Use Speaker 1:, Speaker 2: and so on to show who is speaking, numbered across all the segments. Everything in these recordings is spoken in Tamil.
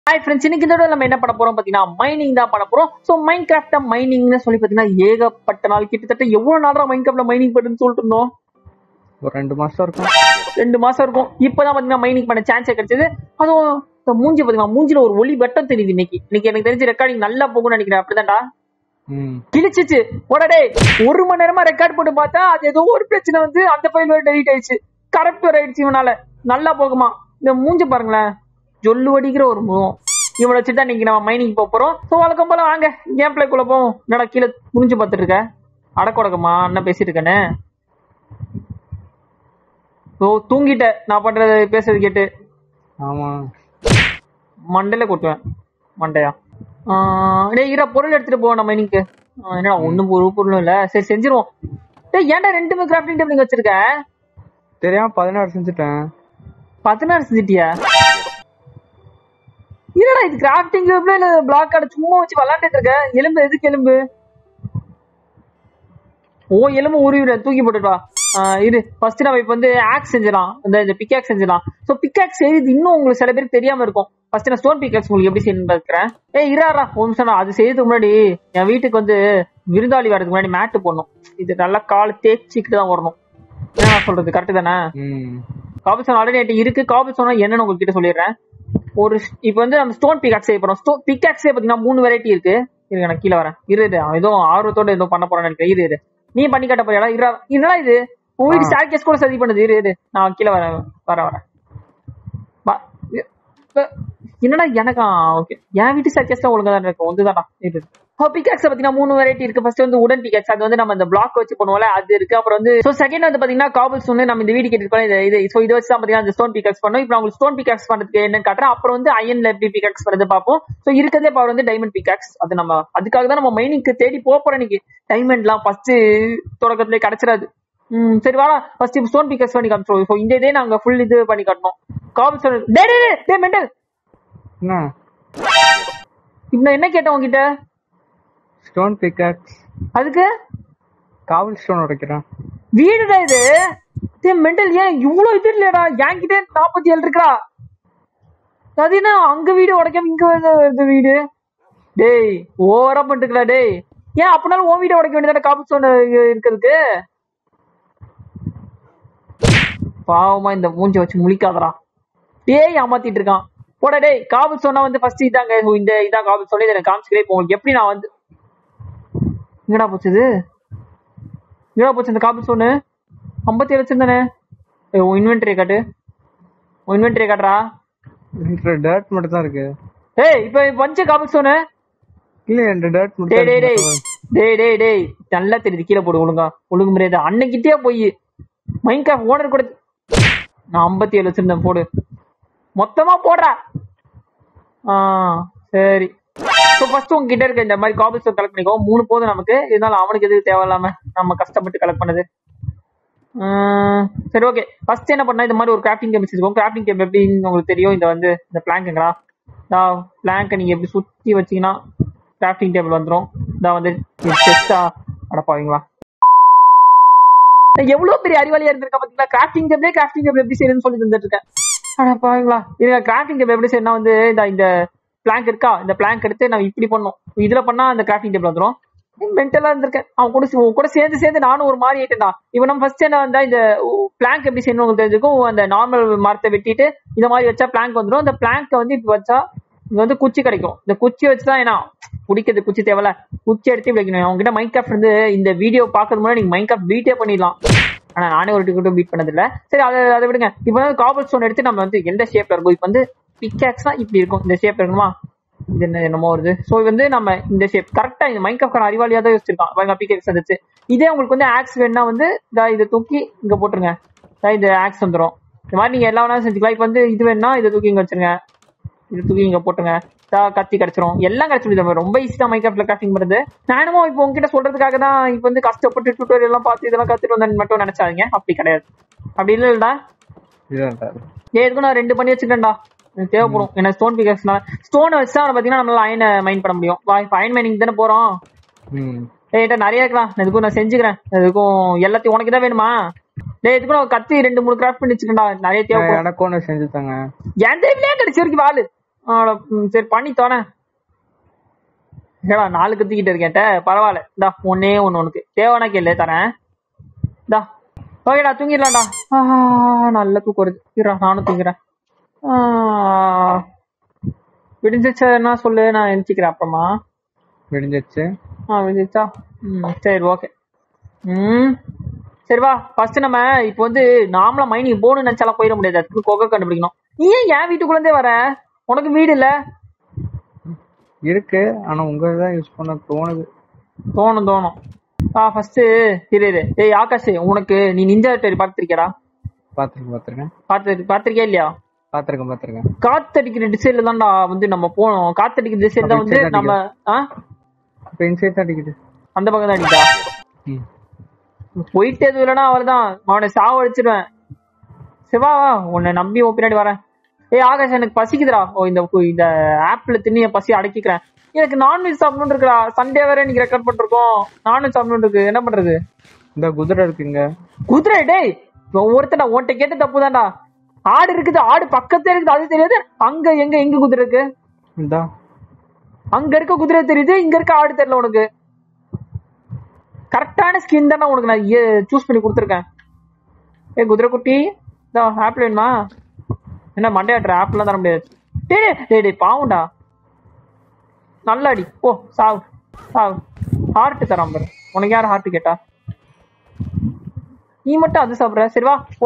Speaker 1: ஹாய் ஃப்ரெண்ட்ஸ் இன்னைக்கு இந்த வீடியோல நம்ம என்ன பண்ண போறோம் பாத்தீங்கன்னா மைனிங் தான் பண்ண போறோம் சோ மைண்ட் கிராஃப்ட் மைனிங்னு சொல்லி பாத்தீங்கன்னா ஏகப்பட்ட நாள் கிட்டத்தட்ட எவ்வளவு நாளா மைண்ட் கிராஃப்ட்ல மைனிங் பண்ணுன்னு சொல்லிட்டு இருந்தோம்
Speaker 2: ஒரு ரெண்டு மாசம் இருக்கும்
Speaker 1: ரெண்டு மாசம் இருக்கும் இப்பதான் பாத்தீங்கன்னா மைனிங் பண்ண சான்ஸ் கிடைச்சது அதுவும் இந்த மூஞ்சி பாத்தீங்கன்னா மூஞ்சில ஒரு ஒளி வெட்டம் தெரியுது இன்னைக்கு இன்னைக்கு எனக்கு தெரிஞ்சு ரெக்கார்டிங் நல்லா போகும்னு நினைக்கிறேன் அப்படிதான்டா
Speaker 2: ம்
Speaker 1: கிழிச்சிச்சு உடனே ஒரு மணி நேரமா ரெக்கார்ட் போட்டு பார்த்தா அது ஏதோ ஒரு பிரச்சனை வந்து அந்த ஃபைல் வேற டெலிட் ஆயிடுச்சு கரெக்ட் வர ஆயிடுச்சு இவனால நல்லா போகுமா இந்த மூஞ்ச பாருங்களேன் ஜொல்லு அடிக்கிற ஒரு முகம் இவனை வச்சு தான் இன்னைக்கு நம்ம மைனிங் போக போறோம் ஸோ வழக்கம் போல வாங்க கேம் பிளேக்குள்ள போவோம் என்னடா கீழே புரிஞ்சு பார்த்துட்டு இருக்க அடக்கொடக்கமா என்ன பேசிட்டு இருக்கேன்னு ஓ தூங்கிட்ட நான் பண்றது பேசுறது கேட்டு
Speaker 2: ஆமா
Speaker 1: மண்டையில கொட்டுவேன் மண்டையா ஆஹ் டேய் இரா பொருள் எடுத்துட்டு போவோம் நம்ம மைனிங்க்கு என்னடா ஒண்ணும் ஒரு பொருளும் இல்ல சரி செஞ்சிருவோம் டேய் ஏன்டா ரெண்டுமே கிராஃப்டிங் டேபிள் நீங்க வச்சிருக்க
Speaker 2: தெரியாம பதினாறு செஞ்சுட்டேன்
Speaker 1: பதினாறு செஞ்சிட்டியா இல்லடா இது கிராஃப்டிங் டேபிள் இல்ல பிளாக் கார்டு சும்மா வச்சு விளாண்டுட்டு இருக்க எலும்பு எதுக்கு எலும்பு ஓ எலும்பு உருவிட தூக்கி போட்டுட்டு வா ஆஹ் இரு ஃபர்ஸ்ட் நம்ம இப்ப வந்து ஆக்ஸ் செஞ்சிடலாம் இந்த இந்த பிக்காக்ஸ் செஞ்சிடலாம் சோ பிக்காக்ஸ் செய்யுது இன்னும் உங்களுக்கு சில பேருக்கு தெரியாம இருக்கும் ஃபர்ஸ்ட் நான் ஸ்டோன் பிக்காக்ஸ் உங்களுக்கு எப்படி செய்யணும்னு பார்க்கிறேன் ஏய் இராரா ஒரு நிமிஷம் நான் அது செய்யறதுக்கு முன்னாடி என் வீட்டுக்கு வந்து விருந்தாளி வரதுக்கு முன்னாடி மேட்டு போடணும் இது நல்லா கால் தேய்ச்சிக்கிட்டு தான் வரணும் என்ன நான் சொல்றது கரெக்ட் தானே
Speaker 2: ம்
Speaker 1: காபிள் சோன் ஆல்ரெடி என்கிட்ட இருக்கு காபிள் சோனா என்னன்னு உங்ககிட்ட சொல்லிடுறேன் ஒரு இப்போ வந்து நம்ம ஸ்டோன் பிகாக்ஸ் செய்ய போறோம் ஸ்டோ பிகாக்ஸே பாத்தீங்கன்னா மூணு வெரைட்டி இருக்கு இருங்க நான் கீழே வரேன் இரு இரு அவன் ஏதோ ஆர்வத்தோட ஏதோ பண்ண போறான்னு நினைக்கிறேன் இரு இரு நீ பண்ணி காட்ட போறியா இரு என்னடா இது உன் வீட்டு ஸ்டார்கேஸ் கூட சதி பண்ணுது இரு இரு நான் கீழே வரேன் வர வரேன் வா. இ- இ- என்னடா எனக்கா ஓகே என் வீட்டு ஸ்டார்கேஸ்ல ஒழுங்கா தான் இருக்கும் ஒன்றுதான்டா இது பிகாக்ஸ் பாத்தீங்கன்னா மூணு வெரைட்டி இருக்கு ஃபர்ஸ்ட் வந்து உடன் பிகாக்ஸ் அது வந்து நம்ம இந்த பிளாக் வச்சு பண்ணுவோம்ல அது இருக்கு அப்புறம் வந்து சோ செகண்ட் வந்து பாத்தீங்கன்னா காபிள் ஸ்டோன் நம்ம இந்த வீடு கேட்டிருக்கோம் இது இது சோ இதை வச்சு தான் பாத்தீங்கன்னா இந்த ஸ்டோன் பிகாக்ஸ் பண்ணோம் இப்போ நான் உங்களுக்கு ஸ்டோன் பிகாக்ஸ் பண்றதுக்கு என்னன்னு காட்டுறேன் அப்புறம் வந்து அயன்ல எப்படி பிகாக்ஸ் பண்றது பார்ப்போம் சோ இருக்கிறதே பவர் வந்து டைமண்ட் பிகாக்ஸ் அது நம்ம அதுக்காக தான் நம்ம மைனிங்க்கு தேடி போக போறோம் இன்னைக்கு டைமண்ட்லாம் ஃபர்ஸ்ட் தொடக்கத்துல கிடைச்சிடாது ம் சரி வாடா ஃபர்ஸ்ட் இப்போ ஸ்டோன் பிகாக்ஸ் பண்ணி காமிச்சிருவோம் ஸோ இந்த இதே நாங்க ஃபுல் இது பண்ணி காட்டணும் காபிள் ஸ்டோன் டே டே டே, டே மெண்டல்
Speaker 2: என்ன
Speaker 1: இப்போ நான் என்ன கேட்டேன் உங்ககிட்ட
Speaker 2: ஸ்டோன் பிக்காக்ஸ்
Speaker 1: அதுக்கு
Speaker 2: காவல் ஸ்டோன் உடைக்கிறேன்
Speaker 1: வீடுடா இது டேய் மெண்டல் ஏன் இவ்வளவு இது இல்லையடா என்கிட்ட நாற்பத்தி ஏழு இருக்கா அது என்ன அங்க வீடு உடைக்காம இங்க வருது வருது வீடு டேய் ஓவரா பண்ணிட்டுக்கல டேய் ஏன் அப்படினாலும் உன் வீடு உடைக்க வேண்டியதான காப்பி சொன்ன இருக்கிறதுக்கு பாவமா இந்த மூஞ்ச வச்சு முழிக்காதடா டேய் ஏமாத்திட்டு இருக்கான் போடா டேய் காபல் சொன்னா வந்து ஃபர்ஸ்ட் இதாங்க இந்த இதான் காபல் சொல்லி எனக்கு காமிச்சுக்கிறேன் இப்போ உங்களுக்கு எப்படி நான் வந்து எங்கடா போச்சு இது எங்கடா போச்சு இந்த காபல் சொன்னு ஐம்பத்தி ஏழு வச்சிருந்தானே ஏய், உன் இன்வென்டரி காட்டு உன் இன்வென்டரி காட்டுறா
Speaker 2: டேட் மட்டும் தான் இருக்கு
Speaker 1: ஏய் இப்ப பஞ்ச காபல் சொன்னு
Speaker 2: இல்ல ரெண்டு டேட் மட்டும்
Speaker 1: டேய் டேய் டேய்
Speaker 2: இருக்கு.
Speaker 1: டேய் டேய் டேய் நல்லா தெரியுது கீழே போடு ஒழுங்கா ஒழுங்கு முறையாது அன்னைக்கிட்டே போய் மைண்ட் கிராஃப்ட் ஓனர் கூட நான் ஐம்பத்தி ஏழு வச்சிருந்தேன் போடு மொத்தமா போடுறா ஆ சரி ஸோ ஃபர்ஸ்ட் உங்ககிட்ட இருக்க இந்த மாதிரி காபிள்ஸ் கலெக்ட் பண்ணிக்கோ மூணு போதும் நமக்கு இருந்தாலும் அவனுக்கு எதுக்கு தேவையில்லாம நம்ம கஷ்டப்பட்டு கலெக்ட் பண்ணது ஆ, சரி ஓகே ஃபர்ஸ்ட் என்ன பண்ணா இந்த மாதிரி ஒரு கிராஃப்டிங் கேம் வச்சிருக்கோம் கிராஃப்டிங் கேம் எப்படின்னு உங்களுக்கு தெரியும் இந்த வந்து இந்த பிளாங்க்குங்களா பிளாங்கை நீங்க எப்படி சுத்தி வச்சீங்கன்னா கிராஃப்டிங் டேபிள் வந்துரும் இதான் வந்து செஸ்டா அடப்பாவீங்களா நான் எவ்வளவு பெரிய அறிவாளியா இருந்திருக்கேன் பாத்தீங்களா கிராஃப்டிங் டேபிளே கிராஃப்டிங் டேபிள் எப்படி செய்யணும்னு சொல்லி தந்துட்டு இருக்கேன் அடப்பாவீங்களா இதுல கிராஃப்டிங் டேபிள் எப்படி செய்யணும் வந்து இந்த இந்த பிளாங்க் இருக்கா இந்த பிளாங்க் எடுத்து நம்ம இப்படி பண்ணோம் இதுல பண்ணா அந்த கிராஃப்டிங் டேபிள் வந்துரும் மென்டலா இருந்திருக்கேன் அவன் கூட உன் கூட சேர்ந்து சேர்ந்து நானும் ஒரு மாதிரி ஆயிட்டேன்டா இப்போ நம்ம ஃபர்ஸ்ட் என்ன வந்தா இந்த பிளாங்க் எப்படி செய்யணும் உங்களுக்கு தெரிஞ்சுக்கும் அந்த நார்மல் மரத்தை வெட்டிட்டு இந்த மாதிரி வச்சா பிளாங்க் வந்துடும் அந்த பிளாங்க வந்து இப்ப வச்சா இங்க வந்து குச்சி கிடைக்கும் இந்த குச்சி வச்சுதான் ஏன்னா பிடிக்கிறது குச்சி தேவையில்ல குச்சி எடுத்து இப்படி வைக்கணும் அவங்ககிட்ட மைண்ட் கிராஃப்ட் இருந்து இந்த வீடியோ பார்க்கறது முன்னாடி நீங்க மைண்ட் கிராஃப்ட் பீட்டே பண்ணிடலாம் ஆனா நானே ஒரு டிக்கெட்டும் பீட் பண்ணது இல்ல சரி அதை அதை விடுங்க இப்போ வந்து காபல் ஸ்டோன் எடுத்து நம்ம வந்து எந்த ஷேப்ல இருக்கும் இப்போ வந்து பிக்காக்ஸ்னா இப்படி இருக்கும் இந்த ஷேப்ல இருக்குமா இது என்ன என்னமோ வருது ஸோ வந்து நம்ம இந்த ஷேப் கரெக்டா இந்த மைண்ட் கிராஃப்ட் அறிவாளியா தான் யோசிச்சிருக்கான் பாருங்க பிக்காக்ஸ் வந்துச்சு இதே உங்களுக்கு வந்து ஆக்ஸ் வேணா வந்து இதா இதை தூக்கி இங்க போட்டுருங்க இதா இந்த ஆக்ஸ் வந்துரும் இந்த மாதிரி நீங்க எல்லா வேணாலும் செஞ்சுக்கலாம் இப்போ வந்து இது வேணா இதை தூக்கி இங்க வச்சிருங்க இது தூக்கி இங்க போட்டுங்க இதா கத்தி கிடைச்சிரும் எல்லாம் கிடைச்சிரும் ரொம்ப ஈஸி தான் மைண்ட் கிராஃப்ட்ல கிராஃப்டிங் பண்றது நானும் இப்போ உங்ககிட்ட சொல்றதுக்காக தான் இப்போ வந்து கஷ்டப்பட்டு டுட்டோரியல் எல்லாம் பார்த்து இதெல்லாம் கத்துட்டு வந்தேன்னு மட்டும் நினைச்சாதீங்க அப்படி கிடையாது அப்படி இல்லடா
Speaker 2: இதுதான் dad.
Speaker 1: ஏ எதுக்கும் நான் ரெண்டு பண்ணி வச்சுக்கிறேன்டா எனக்கு தேவைப்படும் ஏன்னா ஸ்டோன் பிகர்ஸ்னா ஸ்டோனை வச்சு தான் பாத்தீங்கன்னா நம்மளால அயனை மைண்ட் பண்ண முடியும் வா இப்போ அயன் மைனிங் தானே போறோம்
Speaker 2: ம்
Speaker 1: ஏட்ட நிறைய இருக்கலாம் எதுக்கும் நான் செஞ்சுக்கிறேன் எதுக்கும் எல்லாத்தையும் உனக்கு தான் வேணுமா டேய் எதுக்கும் நான் கத்தி ரெண்டு மூணு கிராஃப்ட் பண்ணி வச்சுக்கேன்டா நிறைய தேவைப்படும்
Speaker 2: எனக்கு ஒண்ணு செஞ்சு தாங்க
Speaker 1: என் தேவையிலே கிடைச்சி வரைக்கும் வாழு ஆட, ம், சரி பண்ணி தரேன் ஏடா நாலு கத்திக்கிட்டு இருக்கேன்ட்ட பரவாயில்ல இந்தா ஒன்னே ஒண்ணு உனக்கு தேவைன்னா கேள்வி தரேன் இந்தா ஓகேடா தூங்கிடலாம்டா ஆஹ், நல்ல தூக்கம் வருது இருடா நானும் தூங்குறேன் ஆஹ், விடிஞ்சிச்சா என்ன சொல்லு நான் எழுச்சிக்கிறேன் அப்புறமா
Speaker 2: விடிஞ்சிச்சு
Speaker 1: ஆ விடிஞ்சிச்சா ம் சரி ஓகே ம் சரி வா ஃபர்ஸ்ட் நம்ம இப்போ வந்து நாமளா மைனிங் போகணும்னு நினைச்சாலாம் போயிட முடியாது அதுக்கு கொகை கண்டுபிடிக்கணும் நீ ஏன் என் வீட்டுக்குள்ளே வர உனக்கு வீடு இல்ல
Speaker 2: இருக்கு ஆனா உங்க தான் யூஸ் பண்ண தோணுது
Speaker 1: தோணும் தோணும் ஆ ஃபர்ஸ்ட் இரு இரு ஏய் ஆகாஷ் உனக்கு நீ நிஞ்சா டெரி பார்த்திருக்கியடா
Speaker 2: பாத்திருக்கேன் பாத்திருக்கேன்
Speaker 1: பார்த்து பார்த்திருக்கியா இல்லையா
Speaker 2: பாத்திருக்கேன் பாத்திருக்கேன்
Speaker 1: காத்தடிக்கிற டிசைன்ல தான்டா வந்து நம்ம போனோம் காத்தடிக்கிற டிசைன் தான் வந்து
Speaker 2: அப்ப
Speaker 1: நம்ம ஆ
Speaker 2: இப்ப இன்சைட் தான் அடிக்குது
Speaker 1: அந்த பக்கம் தான் அடிக்கா
Speaker 2: ம்.
Speaker 1: போயிட்டு எதுவும் இல்லைன்னா அவர்தான் அவனை சாவடிச்சிடுவேன் சிவா உன்னை நம்பி உன் பின்னாடி வரேன் ஏய் ஆகாஷ் எனக்கு பசிக்குதுடா ஓ இந்த இந்த ஆப்ல தின்னு என் பசி அடக்கிக்கிறேன் எனக்கு நான்வெஜ் சாப்பிடணும் இருக்குடா சண்டே வேற இன்னைக்கு ரெக்கார்ட் பண்ணிருக்கோம் நான்வெஜ் சாப்பிடணும் இருக்கு என்ன பண்றது
Speaker 2: இந்த குதிரை இருக்குங்க
Speaker 1: குதிரை டேய் ஒருத்தடா உன்கிட்ட கேட்ட தப்புதான்டா ஆடு இருக்குது ஆடு பக்கத்துல இருக்குது அது தெரியாது அங்க எங்க எங்க குதிரை இருக்கு
Speaker 2: இந்தா
Speaker 1: அங்க இருக்க குதிரை தெரியுது இங்க இருக்க ஆடு தெரியல உனக்கு கரெக்டான ஸ்கின் தானே உனக்கு நான் சூஸ் பண்ணி கொடுத்துருக்கேன் ஏ குதிரை குட்டி இதா ஆப்பிள் வேணுமா என்ன மண்டையாட்டுற ஆப்பிள்லாம் தர முடியாது டேய் டேய், டேய் டேய் பாவுண்டா நல்ல அடி ஓ சாவு சாவு ஹார்ட் தரான் பாரு உனக்கு யார் ஹார்ட் கேட்டா நீ மட்டும் அது சாப்பிடுற சரி வா போ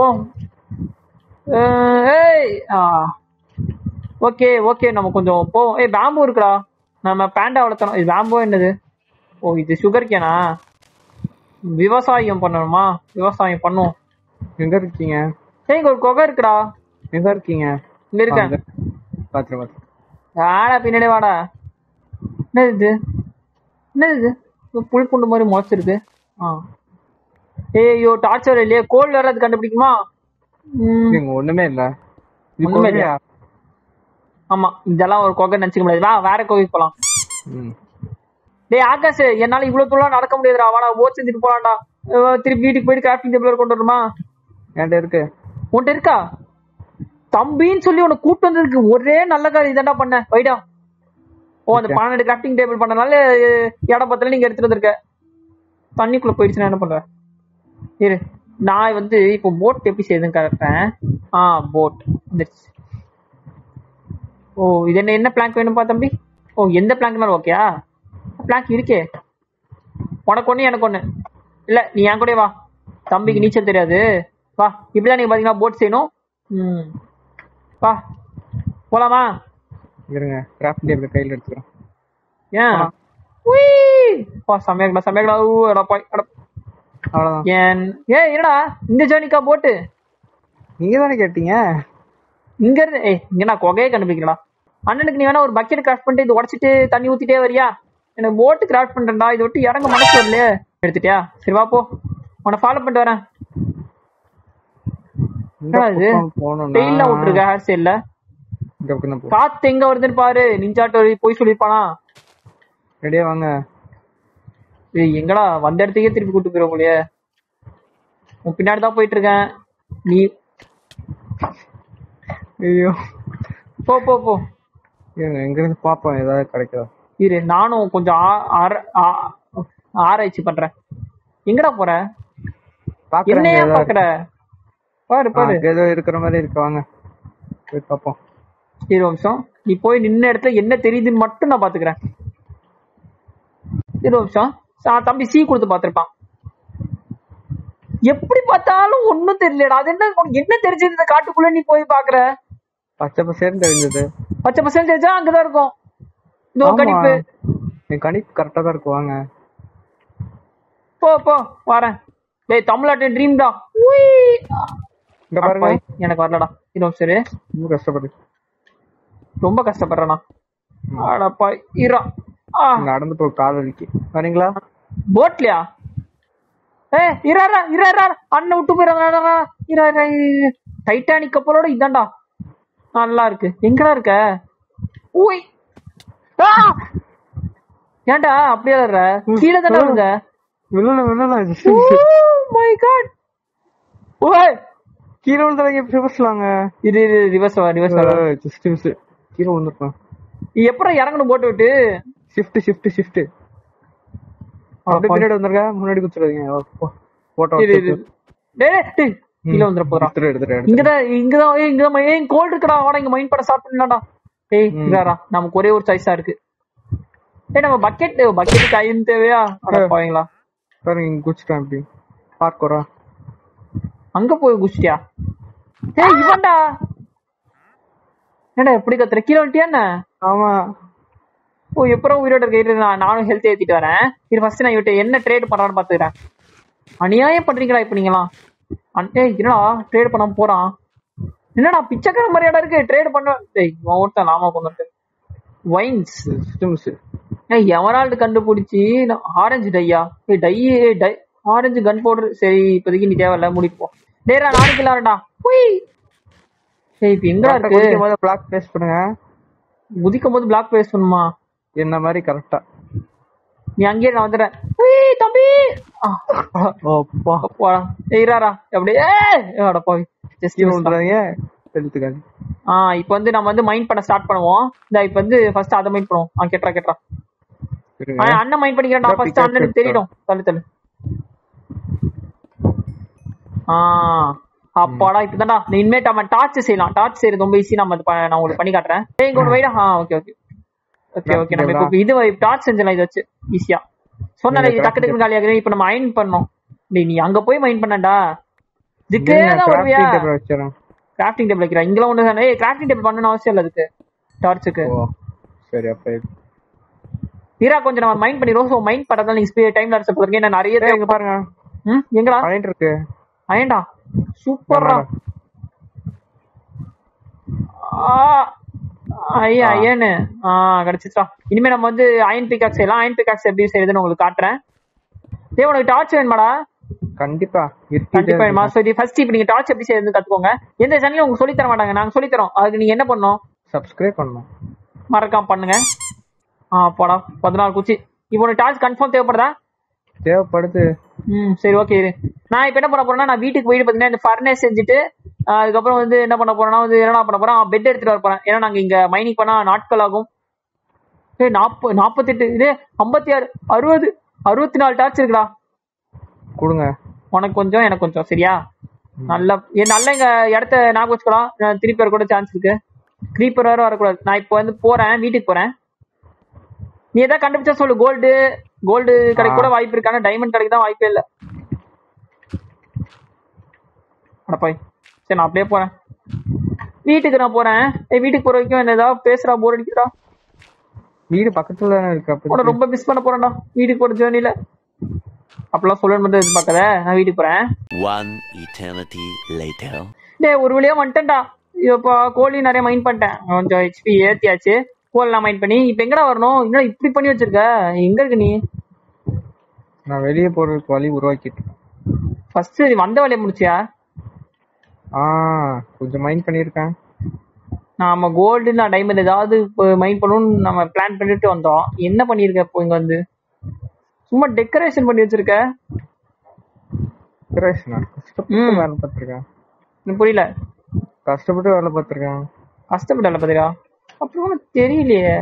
Speaker 1: அஹ், ஏய் ஆ ஓகே ஓகே நம்ம கொஞ்சம் போ ஏய் பேம்பு இருக்குடா நம்ம பேண்டா வளர்த்தணும் இது பேம்போ என்னது ஓ இது சுகர் கேனா விவசாயம் பண்ணணுமா விவசாயம் பண்ணுவோம்
Speaker 2: எங்க இருக்கீங்க
Speaker 1: ஏய் இங்க ஒரு குகை இருக்குடா
Speaker 2: எங்க இருக்கீங்க
Speaker 1: இங்க இருக்கேன்
Speaker 2: பாத்துரு பாத்துரு
Speaker 1: வாடா பின்னாடி வாடா என்னது இது என்னது இது இது புல் புண்டு மாதிரி முளைச்சிருக்கு ஆ ஏய்யோ டார்ச்சர் இல்லையே கோல் வேற அது கண்டுபிடிக்குமா ம்,
Speaker 2: இங்க ஒண்ணுமே இல்ல இது
Speaker 1: ஒண்ணுமே
Speaker 2: கொள்ளையா?
Speaker 1: ஆமா இதெல்லாம் ஒரு குகை நினைச்சுக்க முடியாது வா வேற கோகைக்கு போலாம்
Speaker 2: ம்.
Speaker 1: டேய் ஆகாஷ் என்னால இவ்வளவு தூரம் நடக்க முடியாதுடா வாடா ஓட் செஞ்சுட்டு போலாம்டா அஹ் திருப்பி வீட்டுக்கு போயிட்டு கிராஃப்டிங் டேபிள் கொண்டு வருமா
Speaker 2: என்கிட்ட இருக்கு
Speaker 1: உன்கிட்ட இருக்கா தம்பின்னு சொல்லி உன்னை கூப்பிட்டு வந்ததுக்கு ஒரே நல்ல காரியம் இதாண்டா பண்ண வைடா ஓ அந்த பன்னெண்டு கிராஃப்டிங் டேபிள் பண்ணனால அஹ், இடம் பத்தல நீங்க எடுத்துட்டு வந்திருக்க தண்ணிக்குள்ள போயிடுச்சுன்னா என்ன பண்ற இரு நான் வந்து இப்போ போட் எப்படி செய்யுதுன்னு கரெக்டேன் ஆ போட் வந்துருச்சு ஓ இது என்ன என்ன பிளாங்க் வேணும்பா தம்பி ஓ எந்த பிளாங்க்னாலும் ஓகேயா பிளாங்க் இருக்கே உனக்கு ஒண்ணு எனக்கு ஒண்ணு இல்ல நீ என் கூட வா தம்பிக்கு நீச்சல் தெரியாது வா இப்படிதான் நீங்க பாத்தீங்கன்னா போட் செய்யணும் ம் வா போலாமா
Speaker 2: இருங்க கிராஃப்ட் டேபிள் கையில எடுத்துக்கிறேன்
Speaker 1: ஏன் உய் பா செம்மையா செம்மையா ஊ அடா போய் அட
Speaker 2: அவ்வளவுதான்
Speaker 1: ஏன் ஏ என்னடா இந்த ஜேர்னிக்கா போட்டு
Speaker 2: நீங்க தானே கேட்டீங்க
Speaker 1: இங்க இருந்து ஏய் இங்க நான் கொகையை கண்டுபிடிக்கிறா அண்ணனுக்கு நீ வேணா ஒரு பக்கெட் கிராஃப்ட் பண்ணிட்டு இது உடச்சிட்டு தண்ணி ஊத்திட்டே வரியா எனக்கு போட்டு கிராஃப்ட் பண்றேன்டா இதை விட்டு இறங்க மனசு வரலையே எடுத்துட்டியா சரி வா போ உன்னை ஃபாலோ பண்ணிட்டு வரேன்
Speaker 2: இந்த
Speaker 1: என்னடா இது
Speaker 2: பக்கம் போகணும்னா
Speaker 1: டெய்ல விட்டுருக்க ஹேர் ஸ்டைல்ல
Speaker 2: இந்த பக்கம் தான் போ
Speaker 1: காத்து எங்க வருதுன்னு பாரு நிஞ்சாட்டோ போய் சொல்லிருப்பானா
Speaker 2: ரெடியா வாங்க
Speaker 1: ஏய் எங்கடா வந்த இடத்துக்கே திருப்பி கூட்டு போயிரும் போலயே உன் பின்னாடி தான் போயிட்டு இருக்கேன் நீ
Speaker 2: ஐயோ
Speaker 1: போ போ போ
Speaker 2: இருங்க எங்க இருந்து பாப்போம் ஏதாவது கிடைக்குதா
Speaker 1: இரு நானும் கொஞ்சம் ஆ- ஆர- ஆ- ஆராய்ச்சி பண்றேன் எங்கடா போற
Speaker 2: பாக்குறேன்
Speaker 1: என்னையா
Speaker 2: ஏதாவது
Speaker 1: பாக்குற பாரு பாரு
Speaker 2: ஆ, ஏதோ இருக்கிற மாதிரி இருக்கு வாங்க போய் பாப்போம்
Speaker 1: இரு ஒரு நிமிஷம் நீ போய் நின்ன இடத்துல என்ன தெரியுதுன்னு மட்டும் நான் பாத்துக்கிறேன் இரு ஒரு நிமிஷம் ஆ, தம்பி சீ கொடுத்து பாத்திருப்பான் எப்படி பார்த்தாலும் ஒண்ணும் தெரியலடா அது என்ன உனக்கு என்ன தெரிஞ்சது இந்த காட்டுக்குள்ள நீ போய் பாக்குற
Speaker 2: பச்சை பசேர்னு தெரிஞ்சது
Speaker 1: பச்சை பசங்க தெரிஞ்சா அங்கதான் இருக்கும் இந்த
Speaker 2: ஆமா.
Speaker 1: கணிப்பு
Speaker 2: என் கணிப்பு கரெக்டா தான் இருக்கு வாங்க
Speaker 1: போ போ வரேன் டேய் தமிழ்நாட்டின் ட்ரீம் தான் உய்.
Speaker 2: இங்க பாருங்க
Speaker 1: அப்பா, எனக்கு வரலடா இன்னும் சரி
Speaker 2: ரொம்ப கஷ்டப்படு
Speaker 1: ரொம்ப கஷ்டப்படுறேனா அடப்பா இரா ஆ
Speaker 2: நடந்து போ கால் வலிக்கு வரீங்களா
Speaker 1: போட்லயா ஏ இரா இரா இரா அண்ணன் விட்டு போயிடாத இரா இரா டைட்டானிக் கப்பலோட இதான்டா நல்லா இருக்கு எங்கடா இருக்க ஊய் ஆ! ஏன்டா அப்படியே வர்ற கீழே தானே இருந்த
Speaker 2: விழல விழல
Speaker 1: மை காட் ஓய்
Speaker 2: கீழே விழுந்தவங்க எப்படி பேசலாங்க
Speaker 1: இது இது ரிவர்ஸ் வா ரிவர்ஸ் வா
Speaker 2: ஜஸ்ட் மிஸ் கீழே விழுந்துருக்கோம்
Speaker 1: எப்பறம் இறங்கணும் போட்டு விட்டு
Speaker 2: ஷிஃப்ட் ஷிஃப்ட் ஷிஃப்ட் அப்படியே பின்னாடி வந்துருங்க முன்னாடி குத்துறாதீங்க போட்டோ
Speaker 1: இரு, இரு. டேய், டேய், டேய், கீழே வந்துட போறான்
Speaker 2: எடுத்துரு எடுத்துரு எடுத்துரு.
Speaker 1: இங்கதான் இங்கதான் ஏய், இங்கதான் ஏய் கோல்ட் இருக்குடா வாடா இங்க மைண்ட் பண்ண ஸ்டார்ட் பண்ணலாம்டா ஏய் இதாரா நமக்கு ஒரே ஒரு சாய்ஸா இருக்கு ஏய் நம்ம பக்கெட் பக்கெட் கையும் தேவையா அட போவீங்களா
Speaker 2: பாருங்க இங்க குச்சிட்டேன் அப்படி பார்க் வரா
Speaker 1: அங்க போய் குச்சிட்டியா ஏய் இவன்டா என்னடா எப்படி கத்துற கீழே வந்துட்டியா என்ன
Speaker 2: ஆமா
Speaker 1: ஓ எப்பறம் உயிரோட இருக்க இரு, நான் நானும் ஹெல்த் ஏத்திட்டு வரேன் இது ஃபர்ஸ்ட் நான் இவட்ட என்ன ட்ரேட் பண்றான்னு பாத்துக்கிறேன் அநியாயம் பண்றீங்களா இப்ப நீங்களாம் அன்- ஏய் என்னடா ட்ரேட் பண்ண போறான் என்னடா பிச்சைக்கார மாதிரியாடா இருக்கு ட்ரேட் பண்ண டேய் இவன் ஒருத்தன் நாம கொண்டு வைன்ஸ்
Speaker 2: சிஸ்டம்ஸ்
Speaker 1: ஏய் எவனால்டு கண்டுபிடிச்சி ஆரஞ்சு டையா ஏய் டை ஏய் டை ஆரஞ்சு கன் பவுடர் சரி இப்போதைக்கு நீ தேவையில்ல மூடிட்டு போ டேரா நாளைக்கு இல்லாடா உய் ஏய் இப்ப எங்கடா இருக்கு
Speaker 2: குடிக்கும் போது பிளாக் பேஸ்ட் பண்ணுங்க
Speaker 1: குதிக்கும் போது பிளாக் பேஸ் பண்ணுமா
Speaker 2: என்ன மாதிரி கரெக்டா
Speaker 1: நீ அங்கேயே நான் வந்துடுறேன் உய் தம்பி ஆ,
Speaker 2: அப்பா
Speaker 1: அப்பா ஏய் இராரா அப்படியே ஏய் அட போய் ஜஸ்ட்
Speaker 2: கீழே விழுந்துறாதீங்க எடுத்துக்காது
Speaker 1: ஆ இப்போ வந்து நம்ம வந்து மைண்ட் பண்ண ஸ்டார்ட் பண்ணுவோம் இந்த இப்போ வந்து ஃபர்ஸ்ட் அதை மைண்ட் பண்ணுவோம் ஆ கேட்றா கேட்றா
Speaker 2: இருங்க
Speaker 1: ஆ, அண்ணன் மைண்ட் பண்ணிக்கிறேன்
Speaker 2: இதோ
Speaker 1: ஃபர்ஸ்ட்
Speaker 2: pickaxe
Speaker 1: அண்ணனுக்கு தெரியட்டும் தள்ளு தள்ளு ஆ அப்பாடா இப்பதான்டா நீ இனிமேட் அவன் டார்ச் செய்யலாம் டார்ச் செய்யறது ரொம்ப ஈஸி நம்ம அது ப- நான் உங்களுக்கு பண்ணி காட்டுறேன் ஏய் இங்க ஒரு வைடா ஆ ஓகே ஓகே ஓகே ஓகே நம்ம இப்போ இது டார்ச் செஞ்சலாம் இது வச்சு ஈஸியா சொன்னல இது டக்கு டக்குனு காலியாகுது இப்போ நம்ம அயன் பண்ணோம் டேய் நீ அங்க போய் மைண்ட் பண்ணடா இதுக்கே தான் வருவியா
Speaker 2: கிராஃப்டிங் டேபிள் வச்சிரேன்
Speaker 1: கிராஃப்டிங் டேபிள் வைக்கிறா இங்கெல்லாம் ஒண்ணு தானே ஏய் கிராஃப்டிங் டேபிள் பண்ணணும் அவசியம் இல்ல அதுக்கு டார்ச்சுக்கு
Speaker 2: ஓ சரி அப்ப இது.
Speaker 1: தீரா கொஞ்சம் நம்ம மைண்ட் பண்ணிடுவோம் ஸோ மைண்ட் பண்றதால நீங்க ஸ்பீட் டைம் லாட்ஸ் போறீங்க என்ன நிறைய
Speaker 2: ஏய், இங்க பாருங்க
Speaker 1: ம் எங்கடா
Speaker 2: பாயிண்ட் இருக்கு
Speaker 1: அயன்டா சூப்பர்ரா ஆ ஐயா அயனு ஆ கிடைச்சிச்சா இனிமே நம்ம வந்து அயன் பிகாக்ஸ் செய்யலாம் அயன் பிகாக்ஸ் எப்படி செய்யறதுன்னு உங்களுக்கு காட்டுறேன் டேய் உனக்கு டார்ச் வேணுமாடா
Speaker 2: கண்டிப்பா
Speaker 1: கண்டிப்பா வேணுமா
Speaker 2: இருக்கு
Speaker 1: சரி ஃபர்ஸ்ட் இப்போ நீங்க டார்ச் எப்படி செய்யறதுன்னு கத்துக்கோங்க எந்த சேனலும் உங்களுக்கு சொல்லி தர மாட்டாங்க நாங்க சொல்லி தரோம் அதுக்கு நீங்க என்ன பண்ணணும்
Speaker 2: சப்ஸ்கிரைப் பண்ணணும்
Speaker 1: மறக்காம பண்ணுங்க ஆ போடா பதினாறு குச்சி இப்போ உனக்கு டார்ச் கன்ஃபார்ம் தேவைப்படுதா
Speaker 2: தேவைப்படுது
Speaker 1: ம் சரி ஓகே இரு நான் இப்போ என்ன பண்ண போறேன்னா நான் வீட்டுக்கு போயிட்டு பார்த்தீங்கன்னா இந்த ஃபர்னேஸ் செஞ்சுட்டு ஆஹ் அதுக்கப்புறம் வந்து என்ன பண்ண போறேன்னா வந்து என்ன பண்ண போறேன் பெட் எடுத்துட்டு வர போறேன் ஏன்னா நாங்க இங்க மைனிங் பண்ணா நாட்கள் ஆகும் ஏய் நாற்பது நாற்பத்தெட்டு இது ஐம்பத்தி ஆறு அறுபது அறுபத்தி நாலு டார்ச் இருக்குடா
Speaker 2: கொடுங்க
Speaker 1: உனக்கு கொஞ்சம் எனக்கு கொஞ்சம் சரியா நல்லா என் நல்ல இங்க இடத்த ஞாபகம் வச்சுக்கலாம் நான் திருப்பி வர கூட சான்ஸ் இருக்கு க்ரீப்பர் வேற வரக்கூடாது நான் இப்போ வந்து போறேன் வீட்டுக்கு போறேன் நீ எதாவது கண்டுபிடிச்சா சொல்லு கோல்டு கோல்டு கிடைக்க கூட வாய்ப்பு இருக்கு ஆனா டைமண்ட் கிடைக்க தான் வாய்ப்பே இல்லை அடப்பாய் சரி நான் அப்படியே போறேன் வீட்டுக்கு நான் போறேன் ஏய் வீட்டுக்கு போற வரைக்கும் என்ன ஏதாவது பேசுறா போர் அடிக்குதா
Speaker 2: வீடு பக்கத்துல தானே இருக்கு
Speaker 1: உன்னை
Speaker 2: அப்ப
Speaker 1: ரொம்ப மிஸ் பண்ண போறேன்டா வீட்டுக்கு போற ஜேர்னில அப்பெல்லாம் சொல்லணும் மட்டும் எதிர்பார்க்காத நான் வீட்டுக்கு போறேன்
Speaker 3: One eternity later.
Speaker 1: டேய் ஒரு வழியா வந்துட்டேன்டா இப்போ கோழி நிறைய மைண்ட் பண்ணிட்டேன் கொஞ்சம் ஹெச்பி ஏத்தியாச்சு கோல்லாம் மைண்ட் பண்ணி இப்போ எங்கடா வரணும் என்னடா இப்படி பண்ணி வச்சிருக்க எங்க இருக்க நீ
Speaker 2: நான் வெளியே போறதுக்கு வழி உருவாக்கிட்டு இருக்கேன்.
Speaker 1: ஃபர்ஸ்ட் வந்த வேலையை முடிச்சியா
Speaker 2: ஆ கொஞ்சம் மைண்ட் பண்ணியிருக்கேன்
Speaker 1: நாம கோல்டு நான் டைமண்ட் ஏதாவது மைண்ட் பண்ணணும்னு நம்ம பிளான் பண்ணிட்டு வந்தோம் என்ன பண்ணிருக்க இப்போ இங்க வந்து சும்மா டெக்கரேஷன் பண்ணி வச்சிருக்க
Speaker 2: கிரேஷனா கஷ்டப்பட்டு
Speaker 1: ம்.
Speaker 2: வேலை பார்த்துருக்கேன்
Speaker 1: எனக்கு புரியல
Speaker 2: கஷ்டப்பட்டு வேலை பார்த்துருக்கேன்
Speaker 1: கஷ்டப்பட்டல பாத்தீங்களா அப்புறம் உனக்கு தெரியலையே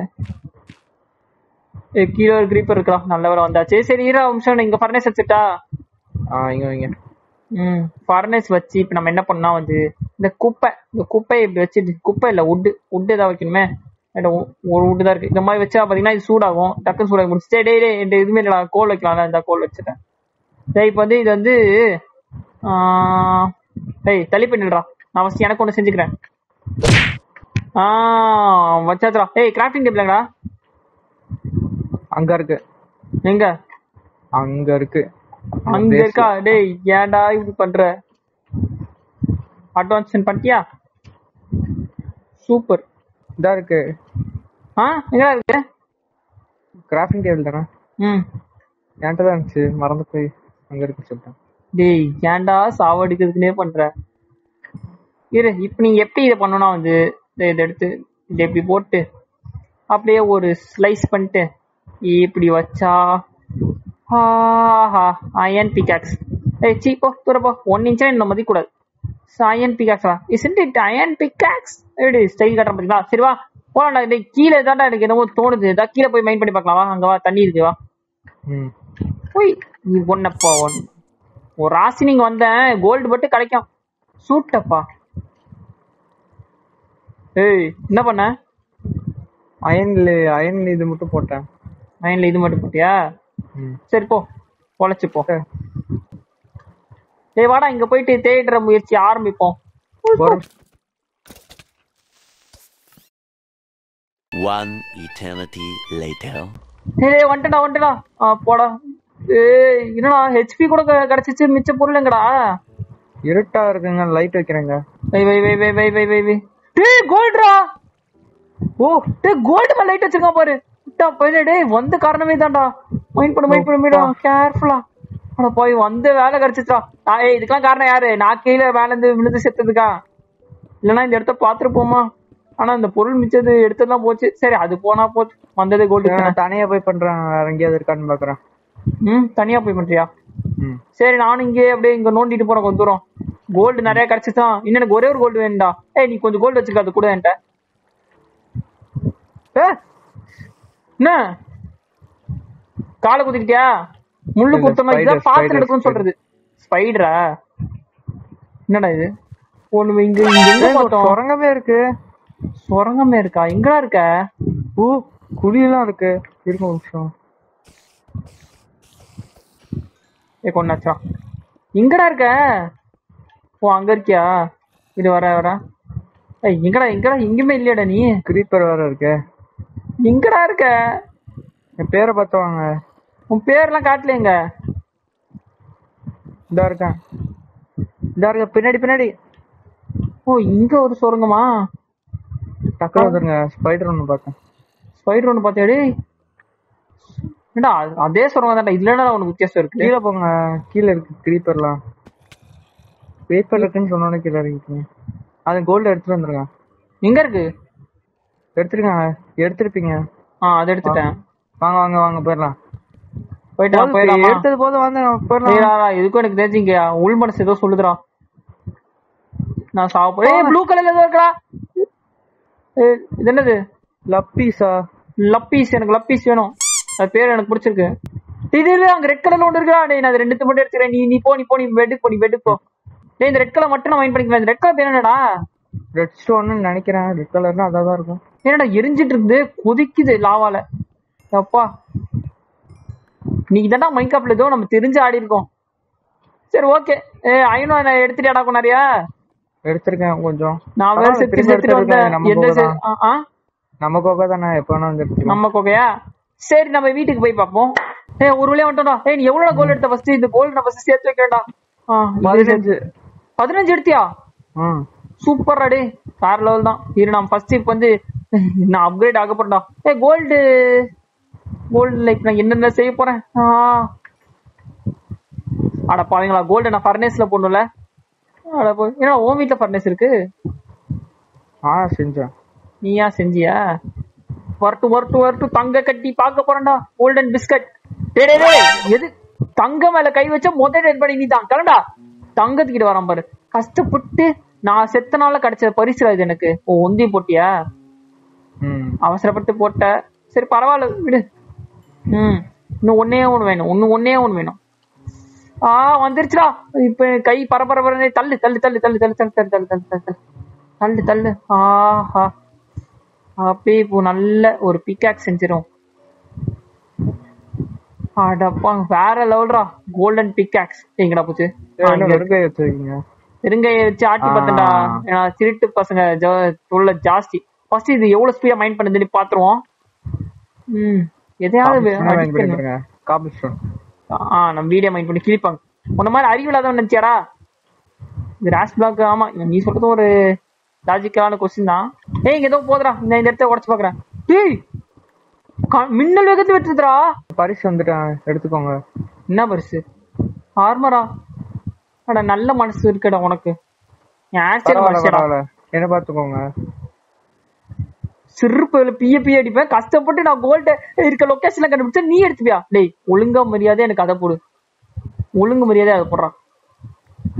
Speaker 1: ஏய், கீழே ஒரு கிரீப்பர் இருக்கா நல்ல வேலை வந்தாச்சு சரி இரா நிமிஷம் நான் இங்க ஃபர்னேஸ் வச்சுட்டா
Speaker 2: ஆ இங்க வைங்க
Speaker 1: ம் ஃபர்னேஸ் வச்சு இப்போ நம்ம என்ன பண்ணா வந்து இந்த குப்பை இந்த குப்பையை இப்படி வச்சு குப்பை இல்லை உட்டு உட்டு ஏதாவது வைக்கணுமே என்கிட்ட ஒ- ஒரு உட்டு தான் இருக்கு இந்த மாதிரி வச்சா பார்த்தீங்கன்னா இது சூடாகும் டக்குன்னு சூடாகி முடிச்சு டே டே என்கிட்ட எதுவுமே இல்லை கோல் வைக்கலாம்ல இந்த கோல் வச்சுட்டேன் டேய் இப்போ வந்து இது வந்து ஆ, டேய் தள்ளி பண்ணிடுறா நான் ஃபஸ்ட் எனக்கு ஒன்று செஞ்சுக்கிறேன் ஆ வச்சாச்சுடா ஏய் கிராஃப்டிங் டேபிள்ங்கடா
Speaker 2: அங்க இருக்கு
Speaker 1: எங்க
Speaker 2: அங்க இருக்கு
Speaker 1: அங்க இருக்கா டேய் ஏன்டா இப்படி பண்ற அட்வான்ஸ் பண்ணிட்டியா சூப்பர்
Speaker 2: இதா இருக்கு
Speaker 1: ஆ எங்கடா இருக்கு
Speaker 2: கிராஃபிங் டேபிள் தானே
Speaker 1: ம்
Speaker 2: என்கிட்ட தான் இருந்துச்சு மறந்து போய் அங்க இருக்கு சொல்லிட்டேன்
Speaker 1: டேய் ஏன்டா சாவடிக்கிறதுக்குனே பண்ற இரு இப்போ நீங்க எப்படி இதை பண்ணணும்னா வந்து இதை இதை எடுத்து இதை இப்படி போட்டு அப்படியே ஒரு ஸ்லைஸ் பண்ணிட்டு இப்படி வச்சா ஆஹா அயன் பிகாக்ஸ் ஏய் சீ போ தூர போ ஒன் இன்ச்சா என்ன மதிக்கூடாது அயன் பிகாக்ஸா இசன்ட் இட் அயன் பிகாக்ஸ் எப்படி ஸ்டைல் கட்டுற பார்த்தீங்களா சரி வா போலாம்டா டேய் கீழே தான்டா எனக்கு என்னமோ தோணுது இதா கீழே போய் மைண்ட் பண்ணி பார்க்கலாம் வா அங்க வா தண்ணி இருக்கு வா
Speaker 2: ம்
Speaker 1: போய் நீ ஒன்னப்பா ஒன் ஒரு ராசி நீங்க வந்தேன் கோல்டு மட்டும் கிடைக்கும் சூட்டப்பா ஏய் என்ன பண்ண
Speaker 2: அயன்ல அயன் இது மட்டும் போட்டேன்
Speaker 1: மைண்ட்ல இது மட்டும் போட்டியா
Speaker 2: ம்
Speaker 1: சரி போ பொழைச்சு போ
Speaker 2: சரி.
Speaker 1: டேய் வாடா இங்க போயிட்டு தேடுற முயற்சி ஆரம்பிப்போம்
Speaker 2: ஒரு
Speaker 3: One eternity later.
Speaker 1: டேய் டேய், வந்துட்டா வந்துட்டா ஆ போடா ஏய் என்னடா ஹெச்பி கூட க- கிடைச்சிச்சு மிச்ச பொருள் எங்கடா
Speaker 2: இருட்டா இருக்குங்க லைட் வைக்கிறேங்க
Speaker 1: வை வை வை வை வை வை வை வை டேய் கோல்ட்ரா ஓ டேய் கோல்டு மேல லைட் வச்சிருக்கான் பாரு விட்டா போயிடு டேய் வந்த காரணமே தான்டா மைண்ட் பண்ணு மைண்ட் பண்ணு மீடா கேர்ஃபுல்லா அட போய் வந்த வேலை கிடைச்சிச்சா நான் ஏய் இதுக்கெல்லாம் காரணம் யாரு நான் கீழே மேல இருந்து விழுந்து செத்ததுக்கா இல்லனா இந்த இடத்த பாத்துட்டு போமா ஆனா இந்த பொருள் மிச்சது எடுத்ததுலாம் போச்சு சரி அது போனா போச்சு வந்தது கோல்டு
Speaker 2: நான் தனியா போய் பண்றேன் வேற எங்கேயாவது இருக்கான்னு பாக்குறேன்
Speaker 1: ம் தனியா போய் பண்றியா
Speaker 2: ம்
Speaker 1: சரி நானும் இங்கே அப்படியே இங்க நோண்டிட்டு போறேன் கொஞ்சம் தூரம் கோல்டு நிறைய கிடைச்சிதான் இன்னும் எனக்கு ஒரே ஒரு கோல்டு வேணும்டா ஏய் நீ கொஞ்சம் கோல்டு வச்சிருக்க அது கூட என்கிட்ட ஏ, என்ன காலை குத்திக்கிட்டியா முள்ளு
Speaker 2: இல்ல,
Speaker 1: குத்தமா
Speaker 2: spider,
Speaker 1: இதுதான் பார்த்து
Speaker 2: spider,
Speaker 1: நடக்கும்னு
Speaker 2: spider.
Speaker 1: சொல்றது ஸ்பைடரா என்னடா இது ஒண்ணு இங்க இங்க எங்க
Speaker 2: ஏய், ஒரு
Speaker 1: பார்த்தோம்
Speaker 2: சுரங்கமே இருக்கு
Speaker 1: சுரங்கமே இருக்கா எங்கடா இருக்க
Speaker 2: ஓ குழியெல்லாம் இருக்கு இருங்க ஒரு நிமிஷம்
Speaker 1: ஏ கொண்டாச்சா எங்கடா இருக்க ஓ அங்க இருக்கியா இது வர வர ஏய் எங்கடா எங்கடா எங்குமே இல்லையாடா நீ
Speaker 2: கிரீப்பர் வேற இருக்கு
Speaker 1: எங்கடா இருக்க
Speaker 2: என் பேரை பார்த்து வாங்க
Speaker 1: உன் பேர்லாம் காட்டலையேங்க
Speaker 2: இதா இருக்கேன் இதா இருக்க பின்னாடி பின்னாடி
Speaker 1: ஓ இங்க ஒரு சுரங்கமா
Speaker 2: டக்குனு வந்துருங்க ஸ்பைடர் ஒன்று பார்த்தேன்
Speaker 1: ஸ்பைடர் ஒன்று பார்த்தியாடி என்னடா அது- அதே சுரங்கம் தான்டா இதுல என்னடா உனக்கு வித்தியாசம் இருக்கு
Speaker 2: கீழே போங்க கீழே இருக்கு கிரீப்பர்லாம் பேப்பர் இருக்குன்னு சொன்னோன்னே கீழே இறங்கிக்கீங்க அது கோல்டு எடுத்துட்டு வந்துருங்க
Speaker 1: எங்க இருக்கு
Speaker 2: எடுத்துருக்காங்க எடுத்திருப்பீங்க
Speaker 1: ஆ அதை எடுத்துட்டேன்
Speaker 2: வாங்க வாங்க வாங்க போயிடலாம்
Speaker 1: போயிட்டான் போயிடலாமா
Speaker 2: எடுத்தது போதும் வாங்க போயிடலாம்
Speaker 1: ஏடா இதுக்கும் எனக்கு தெரிஞ்சுங்க உள் மனசு ஏதோ சொல்லுதுடா நான் சாப்பிட ஏய் ப்ளூ கலர்ல ஏதோ இருக்கடா ஏய், இது என்னது
Speaker 2: லப்பீஸா
Speaker 1: லப்பீஸ் எனக்கு லப்பீஸ் வேணும் அது பேர் எனக்கு பிடிச்சிருக்கு இது இல்ல அங்க ரெட் கலர்ல ஒன்று இருக்கா டேய் நான் அது ரெண்டு மட்டும் எடுத்துக்கிறேன் நீ நீ போ நீ போ நீ பெட்டுக்கு போ நீ பெட்டுக்கு போ டேய் இந்த ரெட் கலர் மட்டும் நான் மைண்ட் பண்ணிக்கலாம் இந்த ரெட் கலர் பேர் என்னடா
Speaker 2: ரெட் ஸ்டோன்னு நினைக்கிறேன் ரெட் கலர்னா அதான் தான் இருக்கும்
Speaker 1: என்னடா எரிஞ்சிட்டு இருக்குது கொதிக்குது லாவால அப்பா நீ தான்டா மைக்காப்ல ஏதோ நம்ம தெரிஞ்சு ஆடி இருக்கோம் சரி ஓகே ஏ ஐநூறு நான் எடுத்துட்டியாடா கொண்டாரியா
Speaker 2: எடுத்திருக்கேன் கொஞ்சம்
Speaker 1: நான் வேற
Speaker 2: பரவாயில்ல,
Speaker 1: செத்து
Speaker 2: திரும்ப
Speaker 1: செத்துட்டு
Speaker 2: எடுத்துருக்கேன்.
Speaker 1: வந்தேன்
Speaker 2: நம்ம
Speaker 1: எந்த
Speaker 2: கோகை
Speaker 1: செ-
Speaker 2: தான்.
Speaker 1: ஆ, ஆ?
Speaker 2: நம்ம கோகை தானே எப்போ வேணா வந்து எடுத்துக்கலாம்
Speaker 1: நம்ம கொகையா சரி நம்ம வீட்டுக்கு போய் பார்ப்போம் ஏய் ஒரு வழியா வந்துட்டோம்டா ஏய் நீ எவ்வளவு கோல் எடுத்த ஃபர்ஸ்ட் இந்த கோல் நான் ஃபர்ஸ்ட் சேர்த்து வைக்கிறேன்டா ஆ, இது
Speaker 2: பதினஞ்சு
Speaker 1: பதினஞ்சு எடுத்தியா
Speaker 2: ஆ
Speaker 1: சூப்பர்ரா டே வேற லெவல் தான் இரு நான் ஃபர்ஸ்ட் இப்போ வந்து நான் அப்கிரேட் ஆக போறேன்டா ஏய் கோல்டு கோல்டு லைக் நான் என்னென்ன செய்ய போறேன் ஆ அட பாவீங்களா கோல்டு நான் ஃபர்னேஸ்ல போடணும்ல அட போய் ஏன்னா உன் வீட்ல ஃபர்னேஸ் இருக்கு
Speaker 2: ஆ செஞ்சேன்
Speaker 1: நீயா செஞ்சியா வரட்டும் வரட்டும் வரட்டும் தங்க கட்டி பார்க்க போறேன்டா கோல்டன் பிஸ்கட் டேய் டேய், டேய் எது தங்க மேல கை வச்ச முதல் டெட் பண்ணி நீ தான் கிளண்டா தங்கத்துக்கிட்ட வரான் பாரு கஷ்டப்பட்டு நான் செத்த நாள்ல கிடைச்ச பரிசு இது எனக்கு ஓ ஒந்தி போட்டியா
Speaker 2: ம்
Speaker 1: அவசரப்பட்டு போட்ட சரி பரவாயில்ல விடு ம் இன்னும் ஒன்னே ஒண்ணு வேணும் இன்னும் ஒன்னே ஒண்ணு வேணும் ஆ வந்துருச்சுடா இப்ப கை பரபரபரனே தள்ளு தள்ளு தள்ளு தள்ளு தள்ளு தள்ளு தள்ளு தள்ளு தள்ளு தள்ளு தள்ளு தள்ளு தள்ளு ஆஹா அப்படியே இப்போ நல்ல ஒரு பிக்காக் செஞ்சிரும் அடப்பா வேற லெவல்ரா கோல்டன் பிக்காக்ஸ் எங்கடா போச்சு ஆ,
Speaker 2: என்ன
Speaker 1: இங்க
Speaker 2: வெறுங்காய் வச்சிருக்கீங்க
Speaker 1: பெருங்காய வச்சு ஆட்டி
Speaker 2: ஆ.
Speaker 1: பார்த்தேன்டா ஏன்னா திருட்டு பசங்க ஜ- உள்ள ஜாஸ்தி ஃபர்ஸ்ட் இது எவ்வளவு ஸ்பீடா மைண்ட் பண்ணுதுன்னு பாத்துருவோம் ம் எதையாவது வே-
Speaker 2: வாங்கி
Speaker 1: அடிக்கணும்.
Speaker 2: பண்ணிருங்க காபி ஸ்டோன்
Speaker 1: ஆ நம்ம வீடியோ மைண்ட் பண்ணி கிளிப்பாங்க உன்ன மாதிரி அறிவில்லாதவன் நினைச்சியாடா இது ராஷ் பிளாக் ஆமா நீ சொல்றது ஒரு லாஜிக்கலான கொஸ்டின் தான் ஏய் இங்க ஏதோ போதுடா இந்த இந்த இடத்த உடச்சு பாக்குறேன் டேய் க- மின்னல் வேகத்துல வெட்டுதுடா
Speaker 2: பரிசு வந்துட்டேன் எடுத்துக்கோங்க
Speaker 1: என்ன பரிசு ஆர்மரா அட நல்ல மனசு இருக்குடா உனக்கு என் ஆக்சுவல்
Speaker 2: பரவாயில்ல
Speaker 1: மனுஷடா
Speaker 2: பரவாயில்ல என்ன பாத்துக்கோங்க
Speaker 1: சிறுப்பு பிய பிய அடிப்பேன் கஷ்டப்பட்டு நான் கோல்ட இருக்க லொகேஷன்ல கண்டுபிடிச்சா நீ எடுத்துப்பியா டேய் ஒழுங்கா மரியாதை எனக்கு அதை போடு ஒழுங்கு மரியாதை அதை போடுறான்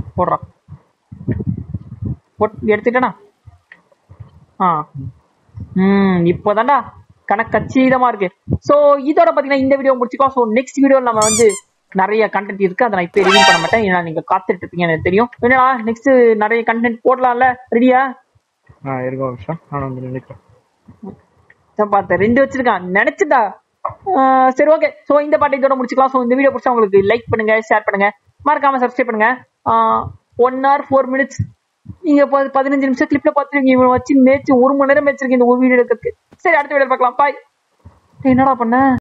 Speaker 1: போடுறான் போட் எடுத்துட்டேனா ஆ ம் இப்போதான்டா கணக்கு கச்சிதமா இருக்கு சோ இதோட பாத்தீங்கன்னா இந்த வீடியோ முடிச்சுக்கலாம் சோ நெக்ஸ்ட் வீடியோ நம்ம வந்து நிறைய கண்டென்ட் இருக்கு அதை நான் இப்போ ரிவீல் பண்ண மாட்டேன் ஏன்னா நீங்க காத்துட்டு இருப்பீங்க எனக்கு தெரியும் என்னடா நெக்ஸ்ட் நிறைய கண்டென்ட் போடலாம்ல ரெடியா
Speaker 2: ஆ இருங்க ஒரு நிமிஷம் நான் வந்து நினைக்கிறேன்
Speaker 1: நான் பார்த்தேன் ரெண்டு வச்சிருக்கான் நினைச்சுடா ஆஹ் சரி ஓகே சோ இந்த பாட்டை இதோட முடிச்சுக்கலாம் சோ இந்த வீடியோ பிடிச்சா உங்களுக்கு லைக் பண்ணுங்க ஷேர் பண்ணுங்க மறக்காம சப்ஸ்கிரைப் பண்ணுங்க ஒன் ஹவர் ஃபோர் மினிட்ஸ் நீங்க ப- பதினஞ்சு நிமிஷம் கிளிப்ல பார்த்துருக்கீங்க இவன் வச்சு மேய்ச்சி ஒரு மணி நேரம் மேய்ச்சிருக்கீங்க இந்த ஒரு வீடியோ எடுக்கிறதுக்கு சரி அடுத்த வீடியோ பார்க்கலாம் பாய் என்னடா பண்ண